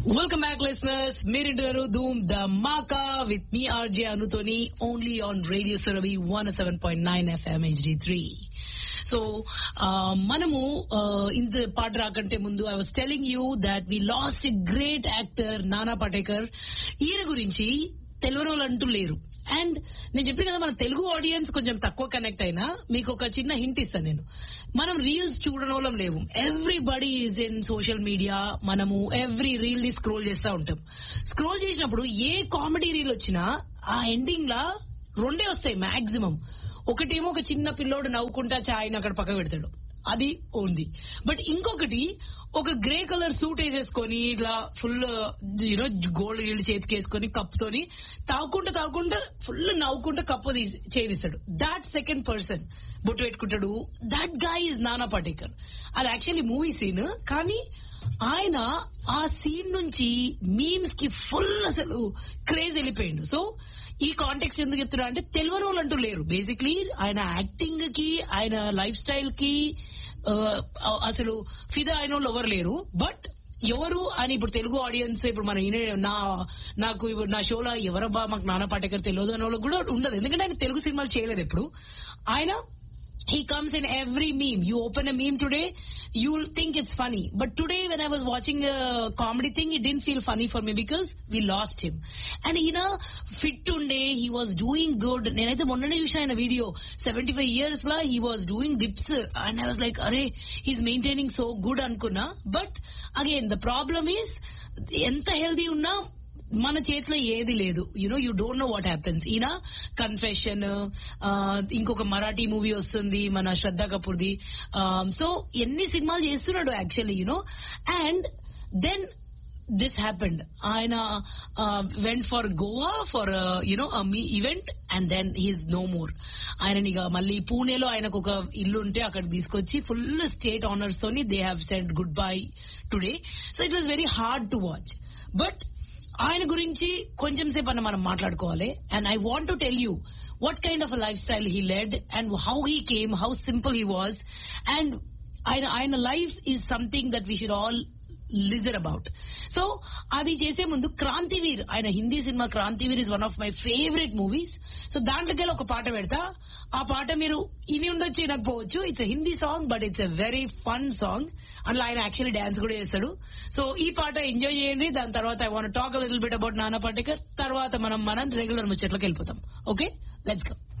Welcome back listeners మీరింటారు Dhoom Dhamaka with me RJ అనుతోని only on radio Surabhi one seven point nine FM HD three so మనము uh, ఇంత పాట రాకంటే ముందు I was telling you that we lost a great actor Nana Patekar ఈయన గురించి తెలియని వాళ్ళు అంటూ లేరు అండ్ నేను చెప్పిన కదా మన తెలుగు ఆడియన్స్ కొంచెం తక్కువ కనెక్ట్ అయినా మీకు ఒక చిన్న హింట్ ఇస్తాను నేను మనం రీల్స్ చూడడం వల్ల లేవు everybody is in social media మనము ఎవ్రీ రీల్ ని స్క్రోల్ చేస్తా ఉంటాం స్క్రోల్ చేసినప్పుడు ఏ కామెడీ రీల్ వచ్చినా ఆ ఎండింగ్ లా రెండే వస్తాయి మాక్సిమం ఒకటేమో ఒక చిన్న పిల్లోడు నవ్వుకుంటా చాయ్ని అక్కడ పక్క పెడతాడు అది ఉంది బట్ ఇంకొకటి ఒక గ్రే కలర్ సూట్ వేసేసుకొని ఇట్లా ఫుల్ యూనో గోల్డ్ గిల్డ్ చేతికి వేసుకొని కప్పుతోని తాగుకుంటా తాగుకుంటా ఫుల్ నవ్వుకుంటా కప్పు తీసి చేదిస్తాడు దాట్ సెకండ్ పర్సన్ బొట్టు పెట్టుకుంటాడు దట్ గాయ్ ఇస్ నానా పటేకర్ అది యాక్చువల్లీ మూవీ సీన్ కానీ ఆయన ఆ సీన్ నుంచి మీమ్స్ కి ఫుల్ అసలు క్రేజ్ వెళ్ళిపోయిండు సో ఈ కాంటెక్స్ ఎందుకు చెప్తున్నా అంటే తెలియని వాళ్ళు అంటూ లేరు బేసిక్లీ ఆయన యాక్టింగ్ కి ఆయన లైఫ్ స్టైల్ కి ఆ, అసలు ఫిదా అయిన వాళ్ళు ఎవరు లేరు బట్ ఎవరు అని ఇప్పుడు తెలుగు ఆడియన్స్ ఇప్పుడు మన ఈయన- నా నాకు ఇప్పుడు నా షోలో ఎవరబ్బా మాకు నానా పాటేకర్ తెలియదు అనే వాళ్ళకి కూడా ఉండదు ఎందుకంటే ఆయన తెలుగు సినిమాలు చేయలేదు ఎప్పుడు ఆయన he comes in every meme. You open a meme today, you'll think it's funny. But today when I was watching a comedy thing, it didn't feel funny for me because we lost him. And you know, fit unde, he was doing good. నేనైతే మొన్ననే చూసిన ఆయన video seventy five years లా he was doing dips and I was like అరే he's maintaining so good అనుకున్నా but again the problem is ఎంత healthy ఉన్నా మన చేతిలో ఏది లేదు you know you don't know what happens ఈయన కన్ఫెషన్ ఇంకొక మరాఠీ మూవీ వస్తుంది మన శ్రద్ధ కపూర్ది సో ఎన్ని సినిమాలు చేస్తున్నాడు actually you know and then this happened ఆయన went for Goa for you know మీ event and then he's no more ఆయన ఇక మళ్ళీ పూణేలో ఆయనకు ఒక ఇల్లు ఉంటే అక్కడ తీసుకొచ్చి ఫుల్ స్టేట్ ఆనర్స్ తోని they have send goodbye today so it was very hard to watch but ఆయన గురించి కొంచెం సేపు అన్న మనం మాట్లాడుకోవాలి and I want to tell you what kind of lifestyle he led and how he came how simple he was and ఆయన ఆయన life is something that we should all listen about so అది చేసే ముందు క్రాంతివీర్ ఆయన Hindi cinema క్రాంతివీర్ is one of my favourite movies so దాంట్లోకి ఒక పాట పెడతా ఆ పాట మీరు ఇని ఉండొచ్చు వినకపోవచ్చు it's Hindi song but it's a very fun song అందులో ఆయన యాక్చువల్లీ డాన్స్ కూడా చేస్తాడు సో ఈ పాట ఎంజాయ్ చేయండి దాని తర్వాత I want talk little bit about Nana Patekar తర్వాత మనం మనం రెగ్యులర్ ముచ్చట్లోకి వెళ్ళిపోతాం ఓకే లెట్స్ గో